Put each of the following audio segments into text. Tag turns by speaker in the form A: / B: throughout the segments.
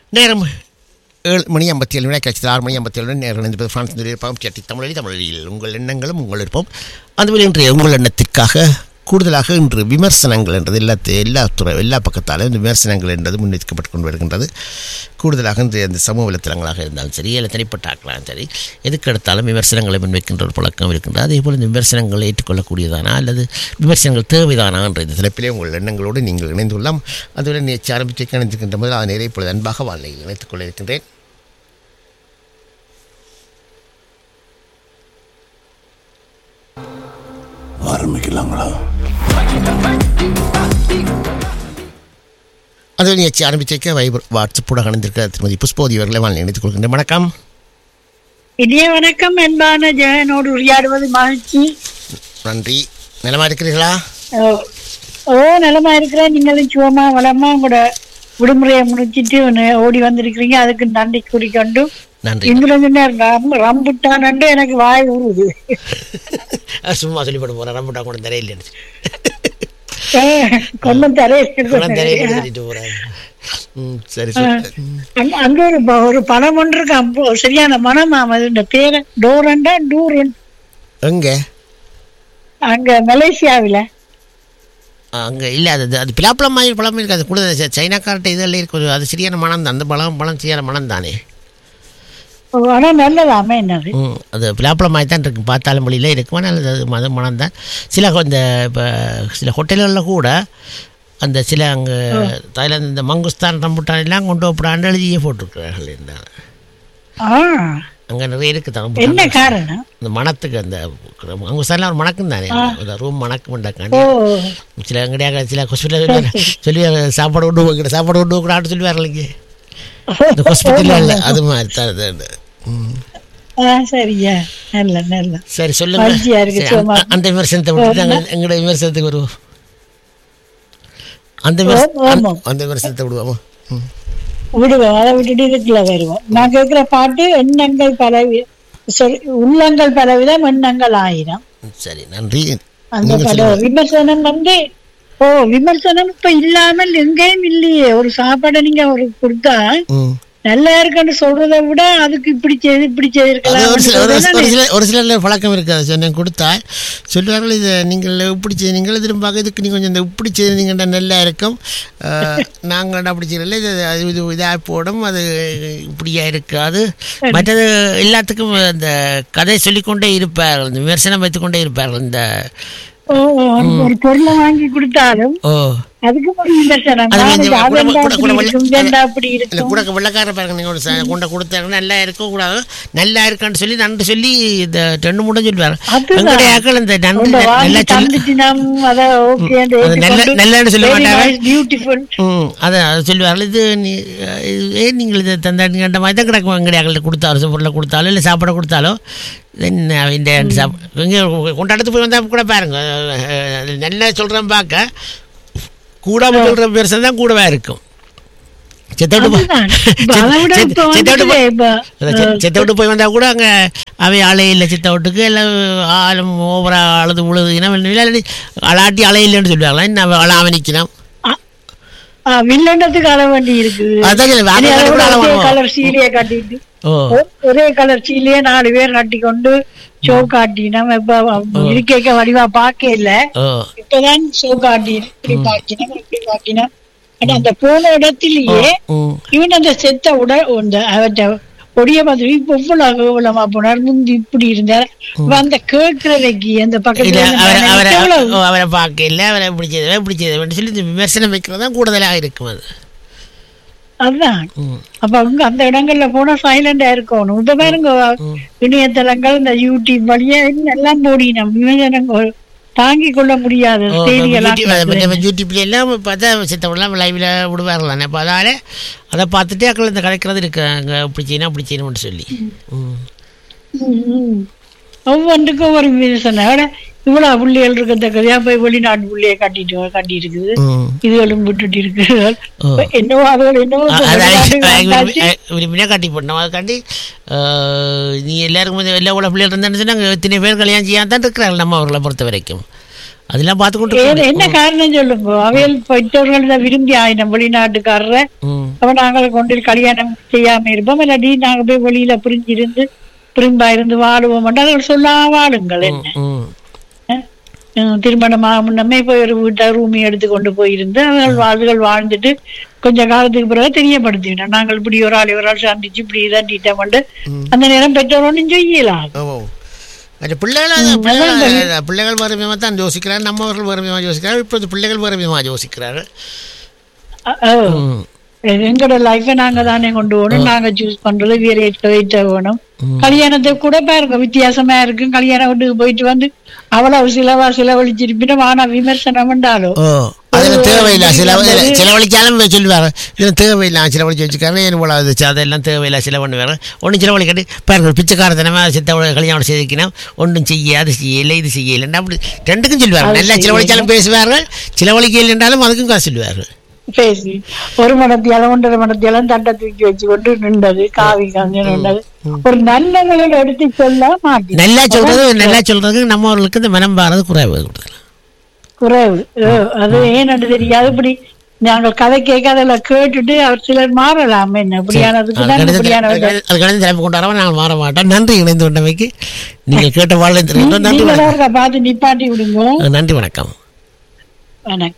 A: நேரம் ஏழு மணி ஐம்பத்தி ஏழு மணி கட்சி ஆறு மணி ஐம்பத்தி ஏழு நேரம் இணைந்திருப்பது பிரான்ஸ் நிலையிருப்போம் சட்டி தமிழி தமிழில் உங்கள் எண்ணங்களும் உங்கள் விருப்பம் அதுபோல் இன்றைய உங்கள் எண்ணத்திற்காக கூடுதலாக இன்று விமர்சனங்கள் என்றது எல்லா எல்லா துறை எல்லா பக்கத்தாலும் இந்த விமர்சனங்கள் என்றது முன்வைக்கப்பட்டு கொண்டு வருகின்றது கூடுதலாக இன்றைய இந்த சமூக வலைத்தளங்களாக இருந்தாலும் சரி இல்லை தனிப்பட்ட ஆக்களாலும் சரி எதுக்கு எடுத்தாலும் விமர்சனங்களை முன்வைக்கின்ற ஒரு பழக்கம் இருக்கின்றது அதே போல் இந்த விமர்சனங்களை ஏற்றுக்கொள்ளக்கூடியதானா அல்லது விமர்சனங்கள் தேவைதானா என்ற இந்த தலைப்பிலே உங்கள் எண்ணங்களோடு நீங்கள் இணைந்து கொள்ளலாம் அதுவரை நேற்று ஆரம்பித்து இணைந்திருக்கின்ற போது அதனை இப்பொழுது அன்பாக வாழ்க்கையில் இணைத்துக் கொள்ள இருக்கின்றேன்
B: ஆரம்பிக்கலாங்களா
A: அது நிகழ்ச்சி ஆரம்பித்திருக்க வைபர் வாட்ஸ்அப்போடு அணிந்திருக்கிற திருமதி புஷ்போதி அவர்களை வாழ் இணைத்துக் கொள்கின்றேன் வணக்கம்
C: இனிய வணக்கம் என்பான ஜெயனோடு உரையாடுவது மகிழ்ச்சி
A: நன்றி நலமா இருக்கிறீர்களா
C: ஓ, ஓ நலமா இருக்கிறேன் நீங்களும் சுகமா வளமா உங்களோட விடுமுறையை முடிச்சிட்டு ஒன்னு ஓடி வந்திருக்கிறீங்க அதுக்கு நன்றி கூறிக்கொண்டு
A: நன்றி
C: இங்கிருந்து ரம் ரம்புட்டானண்டு எனக்கு வாய் ஊறுது
A: சும்மா சொல்லிப்பட போகிறேன் ரம்புட்டா கூட தரையில்
C: கொல்லம்
A: குளம் தரையில்
C: தரைய
A: தட்டிட்டு போகிறேன் ம் சரி சரி ம்.
C: அங்க அங்க ஒரு ப- ஒரு படம் ஒன்று இருக்கு அப்போ சரியான மனமாம் அது இந்த பேர டோரண்டா டூரன்
A: எங்கே
C: அங்க மலேசியாவில
A: அங்கே இல்லை அது அது பிலாப்பழம் மாதிரி பழம் இருக்காது கூட ச- சைனாக்கார்ட்ட இதெல்லாம் இருக்குது அது சரியான மனம் தான் அந்த பழம் பழம் சரியான மனம் தானே
C: ஆனா நல்லதாமே என்னது
A: ம் அது பிலாப்பழம் மாதிரி தான் இருக்கும் பார்த்தாலும் மொழியில் இருக்கும் நல்லது அது மத மனம் தான் சில இந்த இப்போ சில ஹோட்டல்களில் கூட அந்த சில அங்கே தாய்லாந்து இந்த மங்குஸ்தான் ரம்புட்டான் எல்லாம் கொண்டு போடாண்டு எழுதியே போட்டிருக்கிறார்கள் இருந்தாங்க
C: ஆ
A: அங்கே நிறைய இருக்குது தான்
C: என்ன
A: ரம்புட்டான்.
C: காரணம்
A: இந்த மணத்துக்கு அந்த மங்குஸ்தான்லாம் ஒரு மணக்கும் தானே அந்த ரூம் மணக்கு
C: ஓ
A: பண்ணாக்காண்டி சில எங்கடையாக சில ஹாஸ்பிட்டல் சொல்லி சாப்பாடு கொண்டு போகிற சாப்பாடு கொண்டு போகிறான்னு சொல்லுவார்கள் இங்கே இந்த ஹாஸ்பிட்டலில் இல்லை அது மாதிரி தான் அது அது. ம்
C: ஆ சரியா நல்ல நல்ல
A: சரி சொல்லுங்க
C: மகிழ்ச்சியா இருக்கு,
A: சரி,
C: சும்மா.
A: அந்த- அந்த விமர்சனத்தை விட்டு நாங்கள் எங்களோட விமர்சனத்துக்கு வருவோம் அந்த
C: ஆமா,
A: விமர்ச-
C: ஆமா.
A: அந்த- அந்த விமர்சனத்தை விடுவோமா ம்.
C: விடுவோம் அதை விட்டுட்டு இதுக்குள்ள வருவோம் நான் கேட்கிற பாட்டு எண்ணங்கள் பல sorry, உள்ளங்கள் பலவிதம் எண்ணங்கள் ஆயிரம்
A: சரி நன்றி
C: அந்த
A: நீங்க
C: படம்
A: சொல்லுங்க.
C: விமர்சனம் வந்து ஓ விமர்சனம் இப்ப இல்லாமல் எங்கேயும் இல்லையே ஒரு சாப்பாடை நீங்க ஒரு கொடுத்தா
A: ம்.
C: நல்லா இருக்குன்னு சொல்றதை விட அதுக்கு இப்படி செய்து இப்படி
A: அது ஒரு சில ஒரு
C: செய்திருக்கலாம்
A: ஒரு சில ஒரு சில பழக்கம் இருக்காது சொன்னேன் கொடுத்தா சொல்லுவார்கள் இதை நீங்கள் இப்படி செய்ய நீங்கள் திரும்ப இதுக்கு நீங்கள் கொஞ்சம் இந்த இப்படி செய்தீங்கன்னா நல்லா இருக்கும் அஹ், நாங்கள் அப்படி செய்யல இது அது இது இதாக போடும் அது இப்படியா இருக்காது மற்றது எல்லாத்துக்கும் அந்த கதை சொல்லிக்கொண்டே இருப்பார்கள் இந்த விமர்சனம் வைத்துக்கொண்டே இருப்பார்கள் இந்த
C: ஓ, ஒரு- ஒரு பொருளை வாங்கி கொடுத்தாலும்
A: ஓ
C: அதுக்கு ஒரு விமர்சனம்
A: அது
C: நான்
A: வந்து
C: இது
A: கூட-
C: அதெண்டா
A: கூட- கூட
C: அப்படி
A: வெள்ள-
C: இருக்கும் இதெண்டா அப்படி
A: இல்லை
C: இருக்கும்
A: கூட வெள்ளக்கார பாருங்க நீங்கள் ஒரு ச- கொண்ட கொடுத்தாங்க நல்லா இருக்கும் கூடாது நல்லா இருக்கான்னு சொல்லி நன்றி சொல்லி இந்த ரெண்டு மூணு சொல்லுவார்
C: அதுதான்.
A: எங்களுடைய ஆக்கள் இந்த நன்றி
C: கொண்டு வாங்கி
A: நல்லா சொல்லி
C: தந்துட்டு நாம் அதை okay என்று
A: அது நல்ல-
C: ஏற்றுக்கொண்டு
A: நல்லன்னு சொல்ல
C: very
A: மாட்டாங்க.
C: nice, beautiful.
A: ம் அதை அதை சொல்லுவார்கள் இது நீ இது ஏன் நீங்கள் இதை தந்தாடுங்கன்ற மாதிரி தான் கிடக்கும் எங்களுடைய கொடுத்தாலும் பொருளை கொடுத்தாலும் இல்லை சாப்பாடு கொடுத்தாலும் என்ன இந்த சாப் இங்கே கொண்டாடத்து போய் வந்தால் கூட பாருங்க அஹ், நல்லா சொல்கிறேன் பார்க்க கூடாம சொல்கிற பெருசாக தான் கூடவா இருக்கும் செத்தோட்டு போய்
C: அதுதான். இப்ப அதை விட இப்ப
A: செத்தோட்டு
C: வந்துட்டு இப்ப,
A: செத்த விட்டு போய் வந்தால் கூட அங்கே அவை அலை இல்லை சித்த விட்டுக்கு எல்லாம் ஆளும் ஓவரா அழுது உழுதுனா இல்லாட்டி அலாட்டி அலை இல்லைன்னு சொல்லுவாங்களா என்ன அழாம நிற்கணும்
C: ஆ, வில்லண்டத்துக்கு அழ வேண்டி இருக்கு
A: அதான் சொல்லுவேன்.
C: இனி
A: அதை
C: அதை
A: கூட
C: விட
A: அழ
C: ஒரே
A: வேணும்.
C: கலர் சீலையை கட்டிட்டு
A: ஓ
C: ஒ- ஒரே கலர் சீலையே நாலு பேர் கட்டி கொண்டு ஷோ காட்டி நம்ம இப்ப இருக்க வடிவா பார்க்க இல்ல
A: ஓ
C: இப்பதான் ஷோ காட்டி இப்படி காட்டினோம் இப்படி காட்டினோம் ஆனா அந்த போன இடத்திலேயே
A: ம்
C: இவன் அந்த செத்த உட அந்த அவற்றை கொடிய மாதிரி இப்ப இவ்வளவு இவ்வளமா போனார் முந்தி இப்படி இருந்தார் இப்ப அந்த கேட்கிறதைக்கு அந்த
A: இல்ல
C: பக்கத்துல
A: அவரை
C: இருந்து
A: அவரை
C: எவ்வளவு
A: ஓ, அவரை பார்க்க இல்லை அவரை இப்படி செய்தவன் இப்படி செய்தவன் சொல்லி இந்த விமர்சனம் வைக்கிறது தான் கூடுதலாக இருக்கும் அது
C: அதுதான்
A: ம்
C: அப்ப அவங்க அந்த இடங்கள்ல போனா சைலண்டா இருக்கணும் இப்ப பாருங்க இணையதளங்கள் இந்த யூடியூப் வழியா எல்லாம் போடினோம் விமர்சனங்கள் தாங்கிக் கொள்ள முடியாது
A: ஓ,
C: செய்திகளா
A: யூடியூப் அதை பற்றி நம்ம யூடியூப்ல எல்லாம் பார்த்தா சித்தவெல்லாம் லைவில் விடுவார்களானே அப்போ அதால அதை பார்த்துட்டு அக்கள் இந்த கலைக்கிறது இருக்கு அங்கே இப்படி செய்யணும் அப்படி செய்யணும்னு சொல்லி ம்
C: ம், ம். ஒவ்வொன்றுக்கும் ஒரு விமர்சனம் விட இவ்வளவு புள்ளிகள் இருக்கத்தக்கதையா போய் வெளிநாட்டு புள்ளியை கட்டிட்டு கட்டி இருக்குது
A: ம்
C: இதுகளும் விட்டுட்டு இருக்குது
A: ஓ.
C: என்னவோ அதுகள் என்னவோ
A: அ- அது
C: வெளிநாட்டுக்கு
A: அது
C: வந்தாச்சு.
A: விரும்பினா காட்டி போட்டோம் அதுக்காண்டி அஹ், நீ எல்லாருக்கும் வந்து எல்லா உள்ள பிள்ளைகள் இருந்தான்னு சொன்னாங்க இத்தனை பேர் கல்யாணம் செய்யாம தான் இருக்கிறாங்க நம்ம அவர்களை பொறுத்த வரைக்கும் அதெல்லாம் பார்த்து கொண்டு
C: ஏன் என்ன காரணம் சொல்லுங்க அவையில் பெற்றோர்கள் இதை விரும்பி ஆயினம் வெளிநாட்டுக்காரரை
A: ம்
C: அப்ப நாங்கள் கொண்டு கல்யாணம் செய்யாம இருப்போம் இல்லாட்டி நாங்க போய் வெளியில பிரிஞ்சு இருந்து பிரிம்பா இருந்து வாழுவோம் அவர்கள் சொல்லாம வாழுங்கள் என்ன
A: ம்
C: அஹ் திருமணமாக முன்னமே போய் ஒரு வீட்டை ரூமி எடுத்து கொண்டு போயிருந்து அவர்கள் வாழ்வுகள் வாழ்ந்துட்டு கொஞ்ச காலத்துக்கு பிறகு தெரியப்படுத்திவிட்டோம் நாங்கள் இப்படி ஒரு ஆள் ஒரு ஆள் சந்திச்சு இப்படி இதான் டீட்டம் பண்ணி அந்த நேரம் பெற்றோர் ஒன்றும் செய்யலாம்
A: ஓ அது பிள்ளைகள் அது பிள்ளைகள் பிள்ளைகள் வேறு விதமாக தான் யோசிக்கிறார் நம்மவர்கள் வேறு விதமாக யோசிக்கிறார் இப்போது பிள்ளைகள் வேறு விதமாக யோசிக்கிறார்கள்
C: அஹ் அஹ்
A: ம்
C: எங்களோட லைஃபை நாங்க தானே கொண்டு போகணும் நாங்க சூஸ் பண்றது வேற வைத்த வேணும் கல்யாணத்தை கூட பாருங்க வித்தியாசமா இருக்கும் கல்யாணம் வீட்டுக்கு போயிட்டு வந்து அவ்வளவு சிலவா செலவழிச்சிருப்பினும் ஆனா விமர்சனம் உண்டாலும்
A: ஓ அதில் தேவையில்லை சில செலவழிச்சாலும் சொல்லுவார் இதில் தேவையில்லை செலவழிச்சு வச்சுக்காரு என் போல அது அதெல்லாம் தேவையில்லை செலவண்ணு வேறு ஒன்றும் செலவழிக்காட்டி பாருங்கள் பிச்சைக்காரத்தனமாக சித்த கல்யாணம் செய்திக்கணும் ஒன்றும் செய்ய அது செய்யலை இது செய்யலைன்னா அப்படி ரெண்டுக்கும் சொல்லுவார்கள் நல்லா செலவழிச்சாலும் பேசுவார்கள் செலவழிக்கலை என்றாலும் அதுக்கும் காசு சொல்லுவார்கள்
C: பேசி ஒரு மணத்தியாலும் ஒன்றரை மணத்தியாலும் தட்டை தூக்கி வச்சு கொண்டு நின்றது காவி காஞ்சு நின்றது ஒரு நல்ல நிலையில எடுத்து சொல்ல மாட்டேன்
A: நல்லா சொல்றது நல்லா சொல்றது நம்மவர்களுக்கு இந்த மனம் பாரது குறைவு
C: குறைவு அஹ் அது ஏன்னு தெரியாது இப்படி நாங்கள் கதை கேட்க அதில் கேட்டுட்டு அவர் சிலர் மாறலாம் என்ன இப்படியானதுக்கு தான் இப்படியான
A: அது கணித தலைப்பு கொண்டு வரவன் நாங்கள் மாற மாட்டோம் நன்றி இணைந்து கொண்டமைக்கு நீங்கள் கேட்ட வாழ்க்கை தெரியும் நன்றி
C: நீங்களா
A: வணக்கம்
C: இருக்கா பார்த்து நிப்பாட்டி விடுங்க
A: நன்றி வணக்கம்
C: வணக்கம்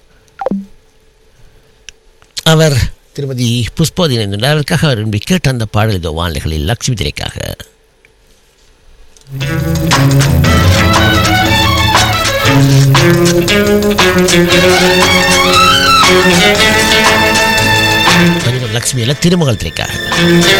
A: அவர் திருமதி புஷ்போதி இணைந்துள்ளார் அதற்காக அவர் விரும்பி கேட்ட அந்த பாடல் இதோ வானிலைகளில் லட்சுமி திரைக்காக லட்சுமி அல்ல திருமகள் திரைக்காக